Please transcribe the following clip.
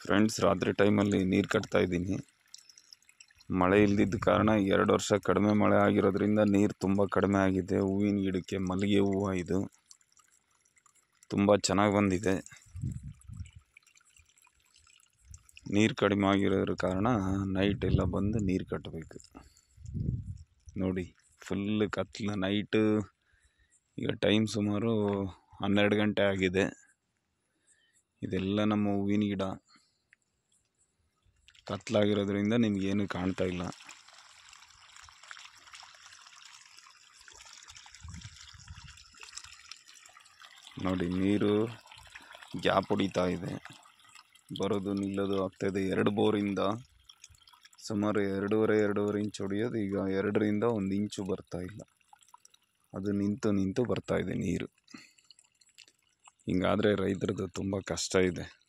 friends ರಾತ್ರಿ ಟೈಮಲ್ಲಿ ನೀರು ಕಟ್ತಾ ಇದ್ದೀನಿ ಮಳೆ ಇಲ್ದಿದ್ದ ಕಾರಣ ಎರಡು ವರ್ಷ ಕಡಿಮೆ ಮಳೆ ಆಗಿರೋದ್ರಿಂದ ನೀರು ತುಂಬ ಕಡಿಮೆ ಆಗಿದೆ ಹೂವಿನ ಗಿಡಕ್ಕೆ ಮಲ್ಲಿಗೆ ಹೂವು ಇದು ತುಂಬ ಚೆನ್ನಾಗಿ ಬಂದಿದೆ ನೀರು ಕಡಿಮೆ ಆಗಿರೋದ್ರ ಕಾರಣ ನೈಟ್ ಎಲ್ಲ ಬಂದು ನೀರು ಕಟ್ಟಬೇಕು ನೋಡಿ ಫುಲ್ ಕತ್ಲು ನೈಟು ಈಗ ಟೈಮ್ ಸುಮಾರು ಹನ್ನೆರಡು ಗಂಟೆ ಆಗಿದೆ ಇದೆಲ್ಲ ನಮ್ಮ ಹೂವಿನ ಗಿಡ ಕತ್ಲಾಗಿರೋದ್ರಿಂದ ನಿಮಗೇನು ಕಾಣ್ತಾ ಇಲ್ಲ ನೋಡಿ ನೀರು ಗ್ಯಾಪ್ ಹೊಡಿತಾ ಇದೆ ಬರೋದು ನಿಲ್ಲೋದು ಆಗ್ತಾಯಿದೆ ಎರಡು ಬೋರಿಂದ ಸುಮಾರು ಎರಡೂವರೆ ಎರಡೂವರೆ ಇಂಚ್ ಹೊಡೆಯೋದು ಈಗ ಎರಡರಿಂದ ಒಂದು ಇಂಚು ಬರ್ತಾ ಇಲ್ಲ ಅದು ನಿಂತು ನಿಂತು ಬರ್ತಾ ಇದೆ ನೀರು ಹಿಂಗಾದರೆ ರೈತರದ್ದು ತುಂಬ ಕಷ್ಟ ಇದೆ